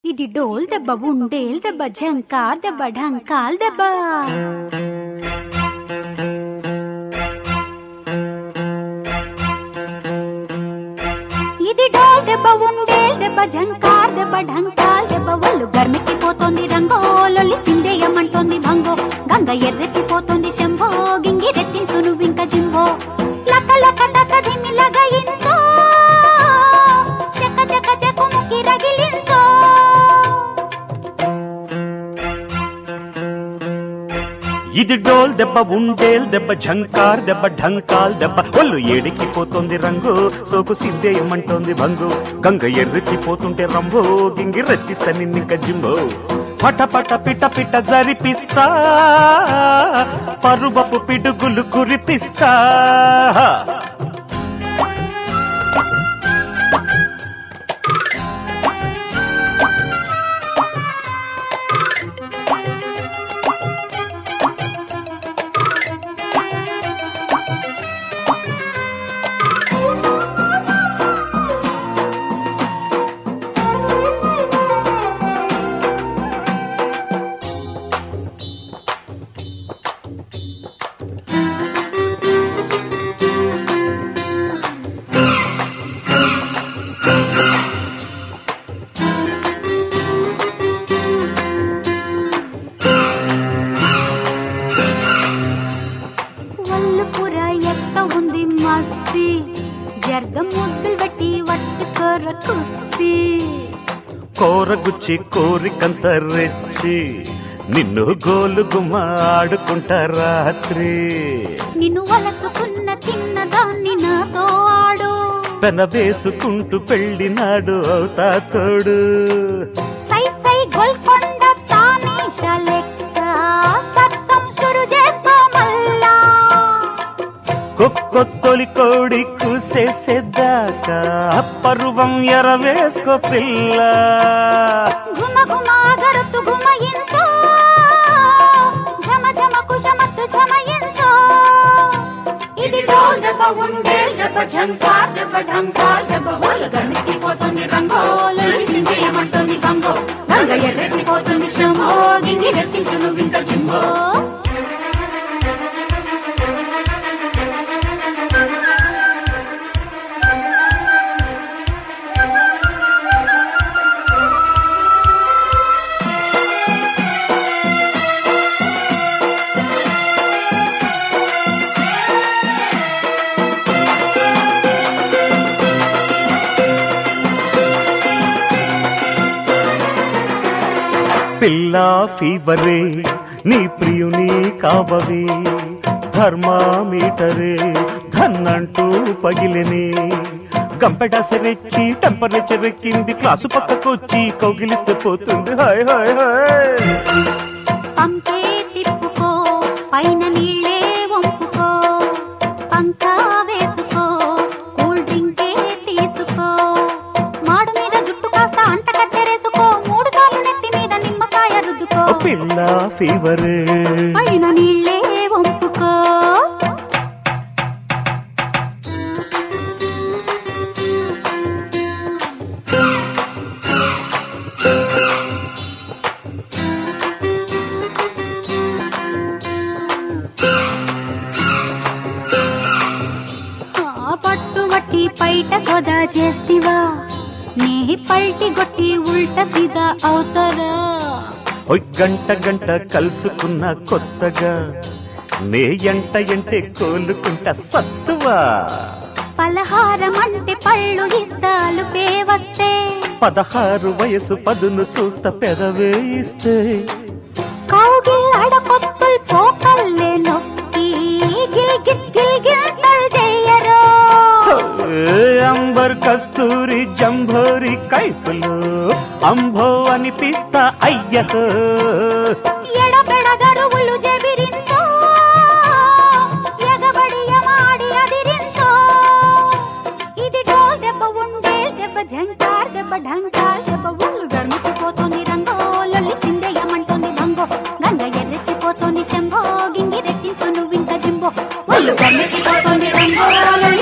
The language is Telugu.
ఇది డోల్ దెబ్బ ఉండేల్ దెబ్బ జంకా దెబ్బ ఢంకాల్ దెబ్బ ఇది డోల్ దెబ్బ ఉండేల్ దెబ్బ జంకార్ దెబ్బ ఢంకాల్ దెబ్బ ఒళ్ళు గర్మెక్కిపోతోంది రంగో లొల్లి సిందేయమంటోంది భంగో గంగ ఎర్రెక్కిపోతోంది శంభో గింగి రెత్తించు నువ్వింక జింబో లక లక టక ధిమిలగ ఇంచో చక చక చకుముకి రగిలించో ఇది డోల్ దెబ్బ ఉండేల్ దెబ్బ ఝంకార్ దెబ్బ ఢంకాల్ దెబ్బ ఒళ్ళు ఏడికిపోతుంది రంగు సోకు సిద్ధేయమంటోంది భంగు గంగ ఎర్రెక్కిపోతుంటే రంభో గింగి రెత్తిస్తా నిన్నింక జింబో పట పట పిట పిట జరిపిస్తా పరువపు పిడుగులు కురిపిస్తా ఒళ్ళు పుర ఎక్క ఉంది మస్తి జర్గ ముద్దులు బట్టి వట్టుకోర కుస్తీ కోరగుచ్చి కోరికంత రెచ్చి నిన్ను గోలు గుమ్మ ఆడుకుంటా రాత్రి నిన్ను వలసుకున్న చిన్నదాన్ని నాతో ఆడు పెన వేసుకుంటూ పెళ్ళినాడు అవుతా తోడు సై సై గోల్కొండ తానీష లెక్క సత్సం షురు చేస్తా మల్లా కొక్కొత్తొలి కోడి కూసేసేదాకా పరువం ఎరవేసుకో పిల్ల ఘుమ ఘుమ గరుతు ఘుమయించో ఝమ ఝమ కుశమత్తు ఝమయించో ఇది డోల్ దెబ్బ ఉండేల్ దెబ్బ ఝంకార్ దెబ్బ ఢంకాల్ దెబ్బ వాళ్ళు గర్మెక్కిపోతుంది రంగో లలిసిందేయమంటోంది భంగో గంగ ఎర్రెక్కిపోతుంది శ్రమో గింగి రెత్తించు నువ్వింక జింబో పిల్ల ఫీవరే నీ ప్రియుని కావవి ధర్మామీటరే ధన్నంటూ పగిలిని గంపెట సెరెచ్చి టెంపరేచర్ ఎక్కింది క్లాసు పక్కకొచ్చి కౌగిలిస్తే పోతుంది హాయ్ హాయ్ హాయ్ పంకే తిప్పుకో పైన నీళ్ళే వంపుకో పంకా వేసుకో కూల్ డ్రింకే తీసుకో మాడు మీద జుట్టు కాస్త అంట కత్తెరేసుకో మూడు సార్లు నెత్తి మీద నిమ్మకాయ రుద్దుకో ఓ పిల్ల ఫీవరే పైన నీళ్ళే వంపుకో ఆ పట్టు వట్టి పైట సోదా చేస్తివా నీ పల్టి గొట్టి ఉల్ట సీదా అవుతారా ఓయ్ గంట గంట కలుసుకున్న కొత్తగా నే ఎంట ఎంటే కోలుకుంటా సత్తువా పలహారం అంటే పళ్ళు ఇస్తాలు పేవస్తే పదహారు వయసు పదును చూస్తా పెదవే ఇస్తే కౌగిల్ అడకొత్తుల్ పోకల్లే నొక్కి గిల్గిట్ గిల్గిట్టల్ చెయ్యరో ఏ అంబర్ కస్తూరి జంభోరి కైపులు అంభో అనిపిస్తా అయ్యహో ఎడబెడ గరువులు జెబిరించో ఎగబడి యమాడి అదిరించో ఇది డోల్ దెబ్బ ఉండేల్ దెబ్బ ఝంకార్ దెబ్బ ఢంకార్ దెబ్బ ఒళ్ళు గర్మిసిపోతోంది రంగో లొల్లి సిందేయమంటోంది భంగో గంగ ఎర్రెక్కిపోతోంది శంభో గింగి రెట్టించు నువ్వింక జింబో ఒళ్ళు గర్మెక్కిపోతుంది రంగో